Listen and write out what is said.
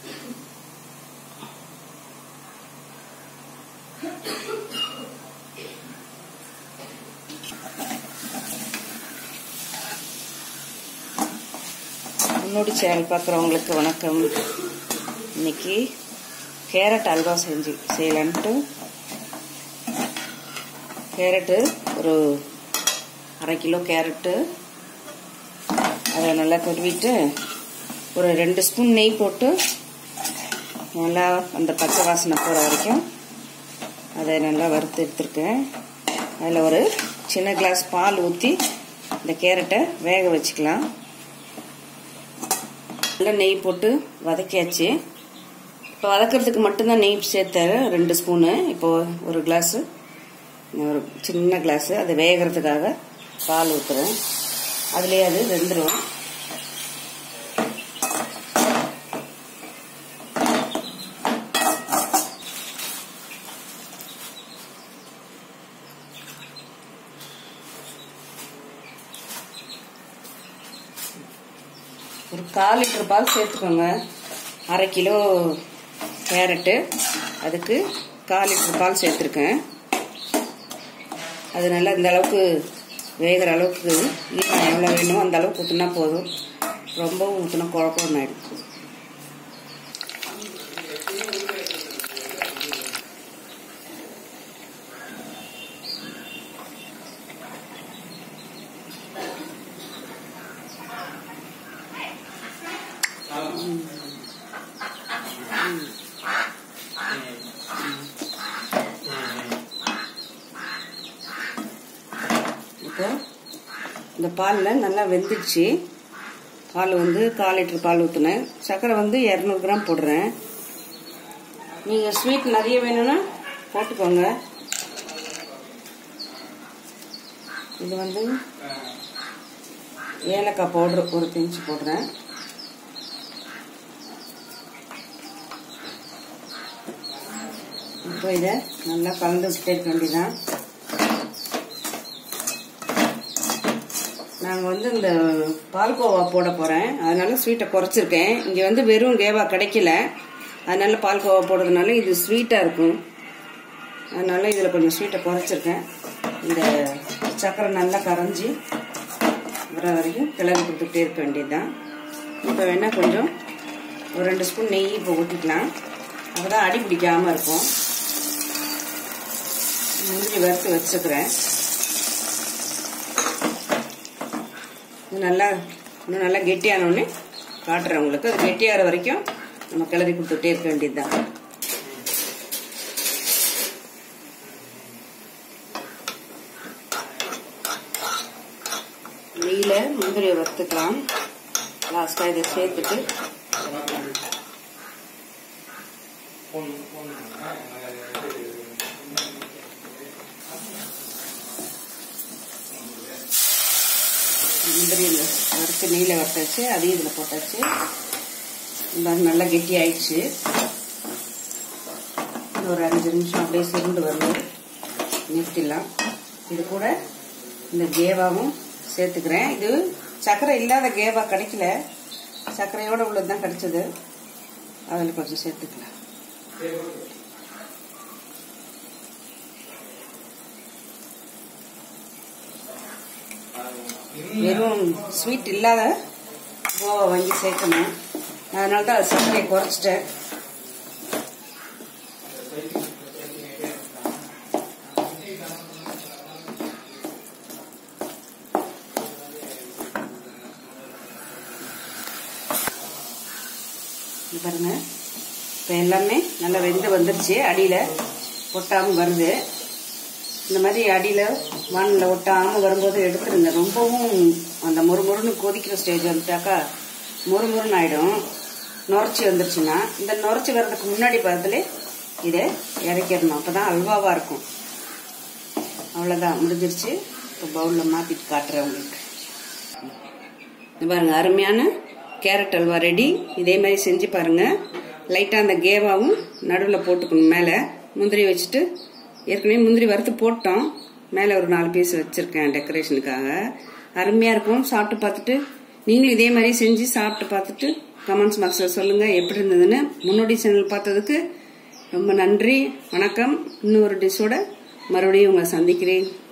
முன்னோடி சேனல் பார்க்குறவங்களுக்கு வணக்கம் இன்னைக்கு கேரட் அல்வா செஞ்சு செய்யலான்ட்டு கேரட்டு ஒரு அரை கிலோ கேரட்டு அதை நல்லா கழுவிட்டு ஒரு ரெண்டு ஸ்பூன் நெய் போட்டு நல்லா அந்த பச்சை வாசனை போகிற வரைக்கும் அதை நல்லா வறுத்து எடுத்துருக்கேன் அதில் ஒரு சின்ன கிளாஸ் பால் ஊற்றி இந்த கேரட்டை வேக வச்சுக்கலாம் நல்லா நெய் போட்டு வதக்கியாச்சு இப்போ வதக்கிறதுக்கு மட்டும்தான் நெய் சேர்த்தாரு ரெண்டு ஸ்பூனு இப்போ ஒரு கிளாஸு ஒரு சின்ன கிளாஸு அது வேகிறதுக்காக பால் ஊற்றுறேன் அதுலேயே அது வெந்துடும் ஒரு கால் லிட்டர் பால் சேர்த்துக்கோங்க அரை கிலோ கேரட்டு அதுக்கு கால் லிட்டர் பால் சேர்த்துருக்கேன் அது நல்லா இந்த அளவுக்கு வேகிற அளவுக்கு ஈரம் எவ்வளோ வேணுமோ அந்த அளவுக்கு ஊற்றினா போதும் ரொம்பவும் ஊற்றினா குழப்பம் ஆயிடும் இப்போ இந்த பாலில் நல்லா வெந்துடுச்சு பால் வந்து கால் லிட்டர் பால் ஊற்றுனேன் சர்க்கரை வந்து இரநூறு கிராம் போடுறேன் நீங்கள் ஸ்வீட் நிறைய வேணும்னா போட்டுக்கோங்க இது வந்து ஏலக்காய் பவுடர் ஒரு பிஞ்சு போடுறேன் இப்போ இதை நல்லா கலந்து வச்சுட்டே இருக்க வேண்டியதான் நாங்கள் வந்து இந்த பால்கோவா போட போகிறேன் அதனால ஸ்வீட்டை குறைச்சிருக்கேன் இங்கே வந்து வெறும் கேவா கிடைக்கல அதனால பால்கோவா போடுறதுனால இது ஸ்வீட்டாக இருக்கும் அதனால இதில் கொஞ்சம் ஸ்வீட்டை குறைச்சிருக்கேன் இந்த சக்கரை நல்லா கரைஞ்சி வர வரைக்கும் கிளறி கொடுத்துட்டே இருக்க வேண்டியதுதான் இப்போ வேணால் கொஞ்சம் ஒரு ரெண்டு ஸ்பூன் நெய் இப்போ ஊற்றிக்கலாம் அப்போ தான் அடி பிடிக்காமல் இருக்கும் முந்திரி வறுத்து வச்சுக்கிறேன் இது நல்லா இன்னும் நல்லா கெட்டியானோடனே காட்டுறேன் உங்களுக்கு அது கெட்டியாகிற வரைக்கும் நம்ம கிளறி கொடுத்துட்டே இருக்க வேண்டியதுதான் நெய்யில் முந்திரியை வறுத்துக்கலாம் லாஸ்ட்டாக இதை சேர்த்துட்டு முந்திரி வறுத்து நெய்யில் வறுத்தாச்சு அதையும் இதில் போட்டாச்சு நல்லா கெட்டி ஆயிடுச்சு ஒரு அஞ்சு நிமிஷம் அப்படியே சுருண்டு வரணும் நிறுத்திடலாம் இது கூட இந்த கேவாவும் சேர்த்துக்கிறேன் இது சர்க்கரை இல்லாத கேவா கிடைக்கல சர்க்கரையோட உள்ளது தான் கிடைச்சது அதில் கொஞ்சம் சேர்த்துக்கலாம் வெறும் ஸ்வீட் இல்லாத கோவா வாங்கி சேர்க்கணும் அதனால தான் அது சர்க்கரையை குறைச்சிட்டேன் பாருங்க இப்போ எல்லாமே நல்லா வெந்து வந்துருச்சு அடியில் ஒட்டாமல் வருது இந்த மாதிரி அடியில் வானில் ஒட்டாமல் வரும்போது எடுத்துருங்க ரொம்பவும் அந்த முறுமுறுன்னு கொதிக்கிற ஸ்டேஜ் வந்துட்டாக்கா முறுமுறுன்னு ஆகிடும் நுரைச்சி வந்துருச்சுன்னா இந்த நுரைச்சி வர்றதுக்கு முன்னாடி பார்த்துல இதை இறக்கிடணும் அப்போ தான் அல்வாவாக இருக்கும் அவ்வளோதான் முடிஞ்சிருச்சு இப்போ பவுலில் மாற்றிட்டு காட்டுறேன் உங்களுக்கு பாருங்க அருமையான கேரட் அல்வா ரெடி இதே மாதிரி செஞ்சு பாருங்க லைட்டாக அந்த கேவாவும் நடுவில் போட்டுக்கணும் மேலே முந்திரி வச்சுட்டு ஏற்கனவே முந்திரி வறுத்து போட்டோம் மேலே ஒரு நாலு பீஸ் வச்சுருக்கேன் டெக்கரேஷனுக்காக அருமையாக இருக்கும் சாப்பிட்டு பார்த்துட்டு நீங்களும் இதே மாதிரி செஞ்சு சாப்பிட்டு பார்த்துட்டு கமெண்ட்ஸ் பாக்ஸில் சொல்லுங்கள் எப்படி இருந்ததுன்னு முன்னோடி சேனல் பார்த்ததுக்கு ரொம்ப நன்றி வணக்கம் இன்னொரு டிஷ்ஷோட மறுபடியும் உங்களை சந்திக்கிறேன்